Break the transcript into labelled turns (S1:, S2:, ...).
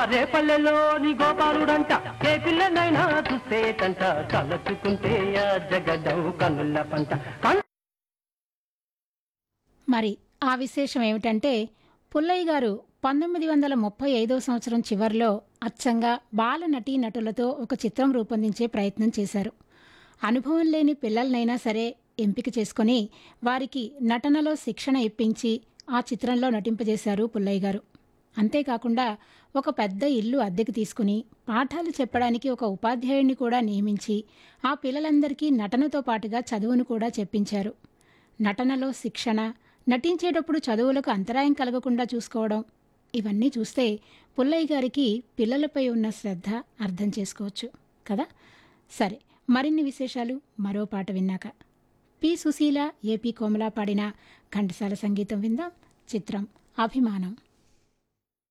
S1: రేపల్లెలోని గోపాలుడంట ఏ పిల్లనైనా చూసేటంట తలచుకుంటే ఆ జగడం కన్నుల పంట కన్
S2: మరి ఆ విశేషం ఏమిటంటే పుల్లయ్య గారు పంతొమ్మిది వందల ముప్పై ఐదో సంవత్సరం చివరిలో అచ్చంగా బాల నటీ నటులతో ఒక చిత్రం రూపొందించే ప్రయత్నం చేశారు అనుభవం లేని పిల్లలనైనా సరే ఎంపిక చేసుకొని వారికి నటనలో శిక్షణ ఇప్పించి ఆ చిత్రంలో నటింపజేశారు పుల్లయ్య గారు అంతేకాకుండా ఒక పెద్ద ఇల్లు అద్దెకు తీసుకుని పాఠాలు చెప్పడానికి ఒక ఉపాధ్యాయుడిని కూడా నియమించి ఆ పిల్లలందరికీ నటనతో పాటుగా చదువును కూడా చెప్పించారు నటనలో శిక్షణ నటించేటప్పుడు చదువులకు అంతరాయం కలగకుండా చూసుకోవడం ఇవన్నీ చూస్తే పుల్లయ్య గారికి పిల్లలపై ఉన్న శ్రద్ధ అర్థం చేసుకోవచ్చు కదా సరే మరిన్ని విశేషాలు మరో పాట విన్నాక పి సుశీల ఏపీ కోమల పాడిన ఘంటసాల సంగీతం విందాం చిత్రం అభిమానం